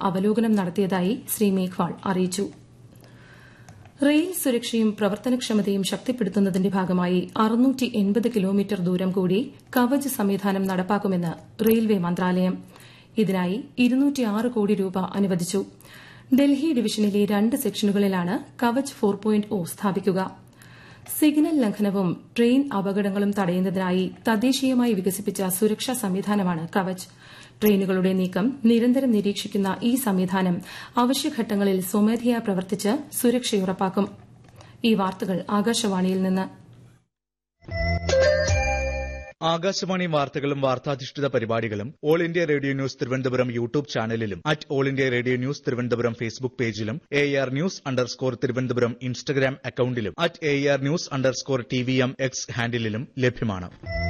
അവലോകനം നടത്തിയതായി ശ്രീ മേഘ്വാൾ അറിയിച്ചു റെയിൽ സുരക്ഷയും പ്രവർത്തനക്ഷമതയും ശക്തിപ്പെടുത്തുന്നതിന്റെ ഭാഗമായി കിലോമീറ്റർ ദൂരം കൂടി കവച് സംവിധാനം നടപ്പാക്കുമെന്ന് റെയിൽവേ മന്ത്രാലയം ഇതിനായി കോടി രൂപ അനുവദിച്ചു ഡൽഹി ഡിവിഷനിലെ രണ്ട് സെക്ഷനുകളിലാണ് കവച് ഫോർ പോയിന്റ് ഒ സ്ഥാപിക്കുക സിഗ്നൽ ലംഘനവും ട്രെയിൻ അപകടങ്ങളും തടയുന്നതിനായി തദ്ദേശീയമായി വികസിപ്പിച്ച സുരക്ഷാ സംവിധാനമാണ് കവച് ട്രെയിനുകളുടെ നീക്കം നിരന്തരം നിരീക്ഷിക്കുന്ന ഈ സംവിധാനം അവശ്യഘട്ടങ്ങളിൽ സ്വമേധയാ പ്രവർത്തിച്ച് സുരക്ഷയുറപ്പാക്കും ഈ വാർത്തകൾ ആകാശവാണിയിൽ നിന്ന് ആകാശവാണി വാർത്തകളും വാർത്താധിഷ്ഠിത പരിപാടികളും all India radio news Thiruvananthapuram YouTube ചാനലിലും at all India radio news Thiruvananthapuram Facebook പേജിലും A R news underscore Thiruvananthapuram Instagram അക്കൌണ്ടിലും at A R news underscore T V M X ഹാൻഡിലും ലഭ്യമാണ്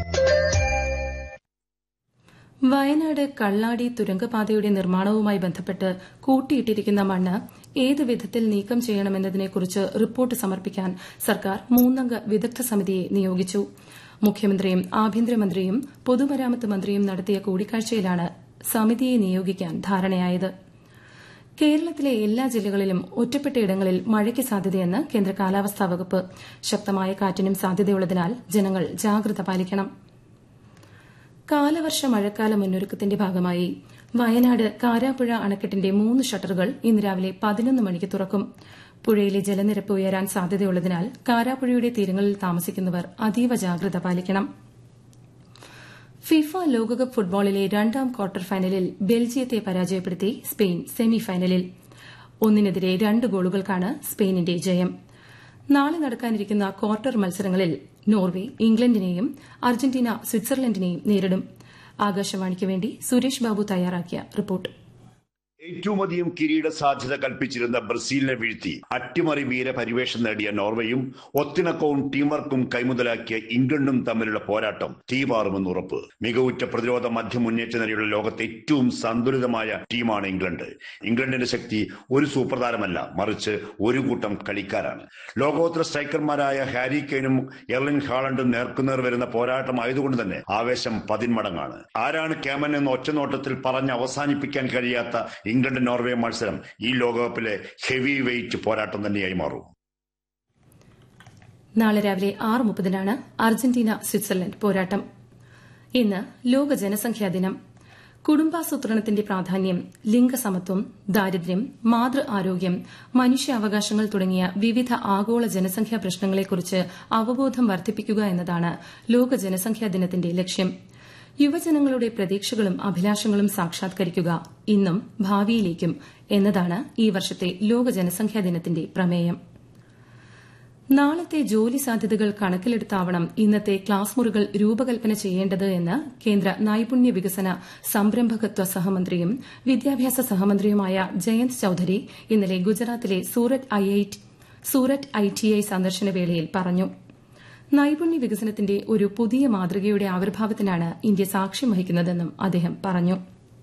വയനാട് കള്ളാടി തുരങ്കപാതയുടെ നിർമ്മാണവുമായി ബന്ധപ്പെട്ട് കൂട്ടിയിട്ടിരിക്കുന്ന മണ്ണ് ഏത് വിധത്തിൽ നീക്കം ചെയ്യണമെന്നതിനെക്കുറിച്ച് റിപ്പോർട്ട് സമർപ്പിക്കാൻ സർക്കാർ മൂന്നംഗ വിദഗ്ധ സമിതിയെ നിയോഗിച്ചു മുഖ്യമന്ത്രിയും ആഭ്യന്തരമന്ത്രിയും പൊതുമരാമത്ത് മന്ത്രിയും നടത്തിയ കൂടിക്കാഴ്ചയിലാണ് സമിതിയെ നിയോഗിക്കാൻ ധാരണയായത് കേരളത്തിലെ എല്ലാ ജില്ലകളിലും ഒറ്റപ്പെട്ടയിടങ്ങളിൽ മഴയ്ക്ക് സാധ്യതയെന്ന് കേന്ദ്ര കാലാവസ്ഥാ വകുപ്പ് ശക്തമായ കാറ്റിനും സാധ്യതയുള്ളതിനാൽ ജനങ്ങൾ ജാഗ്രത പാലിക്കണം കാലവർഷ മഴക്കാല മുന്നൊരുക്കത്തിന്റെ ഭാഗമായി വയനാട് കാരാപ്പുഴ അണക്കെട്ടിന്റെ മൂന്ന് ഷട്ടറുകൾ ഇന്ന് രാവിലെ പതിനൊന്ന് മണിക്ക് തുറക്കും പുഴയിലെ ജലനിരപ്പ് ഉയരാൻ സാധ്യതയുള്ളതിനാൽ കാരാപ്പുഴയുടെ തീരങ്ങളിൽ താമസിക്കുന്നവർ അതീവ ജാഗ്രത പാലിക്കണം ഫിഫ ലോകകപ്പ് ഫുട്ബോളിലെ രണ്ടാം ക്വാർട്ടർ ഫൈനലിൽ ബെൽജിയത്തെ പരാജയപ്പെടുത്തി സ്പെയിൻ സെമിഫൈനലിൽ ഒന്നിനെതിരെ രണ്ട് ഗോളുകൾക്കാണ് സ്പെയിനിന്റെ ജയം നാളെ നടക്കാനിരിക്കുന്ന ക്വാർട്ടർ മത്സരങ്ങളിൽ നോർവെ ഇംഗ്ലണ്ടിനെയും അർജന്റീന സ്വിറ്റ്സർലൻഡിനെയും നേരിടും ആകാശവാണിക്ക് വേണ്ടി സുരേഷ് ബാബു തയ്യാറാക്കിയ റിപ്പോർട്ട് ഏറ്റവും അധികം കിരീട സാധ്യത കൽപ്പിച്ചിരുന്ന ബ്രസീലിനെ വീഴ്ത്തി അട്ടിമറി വീര പരിവേഷം നേടിയ നോർവേയും ഒത്തിണക്കവും ടീം വർക്കും കൈമുതലാക്കിയ ഇംഗ്ലണ്ടും തമ്മിലുള്ള പോരാട്ടം തീപാറുമെന്ന് ഉറപ്പ് മികവുറ്റ പ്രതിരോധ മധ്യ മുന്നേറ്റ നിലയുള്ള ലോകത്തെ ഏറ്റവും സന്തുലിതമായ ടീമാണ് ഇംഗ്ലണ്ട് ഇംഗ്ലണ്ടിന്റെ ശക്തി ഒരു സൂപ്പർ താരമല്ല മറിച്ച് ഒരു കൂട്ടം കളിക്കാരാണ് ലോകോത്തര സ്ട്രൈക്കർമാരായ ഹാരി കെയ്നും എർലിൻ ഹാളണ്ടും നേർക്കുനേർ വരുന്ന പോരാട്ടമായതുകൊണ്ട് തന്നെ ആവേശം പതിന്മടങ്ങാണ് ആരാണ് ക്യാമൻ എന്ന് ഒറ്റനോട്ടത്തിൽ പറഞ്ഞ് അവസാനിപ്പിക്കാൻ കഴിയാത്ത ഇംഗ്ലണ്ട് നോർവേ മത്സരം ഈ ലോകകപ്പിലെ ഹെവി വെയിറ്റ് പോരാട്ടം തന്നെയായി മാറും നാളെ രാവിലെ ആറ് മുപ്പതിനാണ് അർജന്റീന സ്വിറ്റ്സർലൻഡ് പോരാട്ടം ഇന്ന് ലോക ജനസംഖ്യാ ദിനം കുടുംബാസൂത്രണത്തിന്റെ പ്രാധാന്യം ലിംഗസമത്വം ദാരിദ്ര്യം മാതൃ ആരോഗ്യം മനുഷ്യാവകാശങ്ങൾ തുടങ്ങിയ വിവിധ ആഗോള ജനസംഖ്യാ പ്രശ്നങ്ങളെക്കുറിച്ച് അവബോധം വർദ്ധിപ്പിക്കുക എന്നതാണ് ലോക ജനസംഖ്യാ ദിനത്തിന്റെ ലക്ഷ്യം യുവജനങ്ങളുടെ പ്രതീക്ഷകളും അഭിലാഷങ്ങളും സാക്ഷാത്കരിക്കുക ഇന്നും ഭാവിയിലേക്കും എന്നതാണ് ഈ വർഷത്തെ ലോക ജനസംഖ്യാ ദിനത്തിന്റെ പ്രമേയം നാളത്തെ ജോലി സാധ്യതകൾ കണക്കിലെടുത്താവണം ഇന്നത്തെ ക്ലാസ് മുറികൾ രൂപകൽപ്പന ചെയ്യേണ്ടത് എന്ന് കേന്ദ്ര നൈപുണ്യ വികസന സംരംഭകത്വ സഹമന്ത്രിയും വിദ്യാഭ്യാസ സഹമന്ത്രിയുമായ ജയന്ത് ചൌധരി ഇന്നലെ ഗുജറാത്തിലെ സൂററ്റ് ഐടിഐ സന്ദർശന വേളയിൽ പറഞ്ഞു നൈപുണ്യ വികസനത്തിന്റെ ഒരു പുതിയ മാതൃകയുടെ ആവിർഭാവത്തിനാണ് ഇന്ത്യ സാക്ഷ്യം വഹിക്കുന്നതെന്നും അദ്ദേഹം പറഞ്ഞു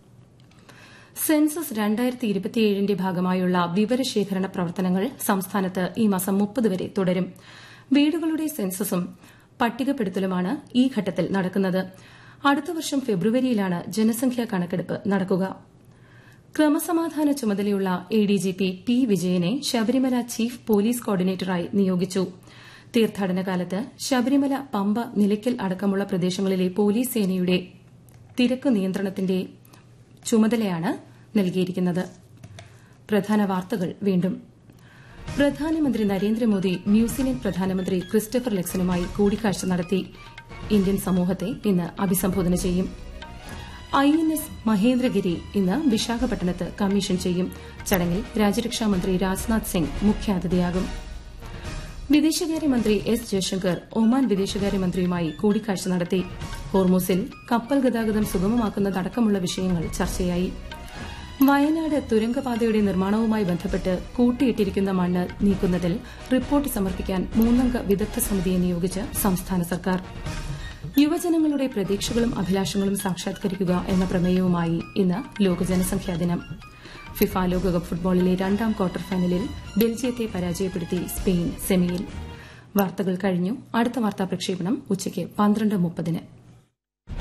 സെൻസസ് രണ്ടായിരത്തി ഇരുപത്തിയേഴിന്റെ ഭാഗമായുള്ള വിവരശേഖരണ പ്രവർത്തനങ്ങൾ സംസ്ഥാനത്ത് ഈ മാസം മുപ്പത് വരെ തുടരും വീടുകളുടെ സെൻസസും പട്ടികപ്പെടുത്തലുമാണ് ഈ ഘട്ടത്തിൽ നടക്കുന്നത് അടുത്ത വർഷം ഫെബ്രുവരിയിലാണ് ജനസംഖ്യാ കണക്കെടുപ്പ് നടക്കുക ക്രമസമാധാന ചുമതലയുള്ള എഡിജിപി പി വിജയനെ ശബരിമല ചീഫ് പോലീസ് കോർഡിനേറ്ററായി നിയോഗിച്ചു തീർത്ഥാടന കാലത്ത് ശബരിമല പമ്പ നിലയ്ക്കൽ അടക്കമുള്ള പ്രദേശങ്ങളിലെ പോലീസ് സേനയുടെ തിരക്ക് നിയന്ത്രണത്തിന്റെ ചുമതലയാണ് നൽകിയിരിക്കുന്നത് പ്രധാന വാർത്തകൾ വീണ്ടും പ്രധാനമന്ത്രി നരേന്ദ്രമോദി ന്യൂസിലൻഡ് പ്രധാനമന്ത്രി ക്രിസ്റ്റഫർ ലെക്സനുമായി കൂടിക്കാഴ്ച നടത്തി ഇന്ത്യൻ സമൂഹത്തെ ഇന്ന് അഭിസംബോധന ചെയ്യും ഐ എൻ എസ് മഹേന്ദ്രഗിരി ഇന്ന് വിശാഖപട്ടണത്ത് കമ്മീഷൻ ചെയ്യും ചടങ്ങിൽ രാജ്യരക്ഷാമന്ത്രി രാജ്നാഥ് സിംഗ് മുഖ്യാതിഥിയാകും വിദേശകാര്യമന്ത്രി എസ് ജയശങ്കർ ഒമാൻ വിദേശകാര്യമന്ത്രിയുമായി കൂടിക്കാഴ്ച നടത്തി ഹോർമൂസിൽ കപ്പൽ ഗതാഗതം സുഗമമാക്കുന്നതടക്കമുള്ള വിഷയങ്ങൾ ചർച്ചയായി വയനാട് തുരങ്കപാതയുടെ നിർമ്മാണവുമായി ബന്ധപ്പെട്ട് കൂട്ടിയിട്ടിരിക്കുന്ന മണ്ണ് നീക്കുന്നതിൽ റിപ്പോർട്ട് സമർപ്പിക്കാൻ മൂന്നംഗ വിദഗ്ധ സമിതിയെ നിയോഗിച്ച് സംസ്ഥാന സർക്കാർ യുവജനങ്ങളുടെ പ്രതീക്ഷകളും അഭിലാഷങ്ങളും സാക്ഷാത്കരിക്കുക എന്ന പ്രമേയവുമായി ഇന്ന് ലോക ജനസംഖ്യാ ദിനം ഫിഫ ലോകകപ്പ് ഫുട്ബോളിലെ രണ്ടാം ക്വാർട്ടർ ഫൈനലിൽ ബെൽജിയത്തെ പരാജയപ്പെടുത്തി സ്പെയിൻ സെമിയിൽ വാർത്തകൾ കഴിഞ്ഞു അടുത്ത വാർത്താ പ്രക്ഷേപണം ഉച്ചയ്ക്ക് പന്ത്രണ്ട് മുപ്പതിന്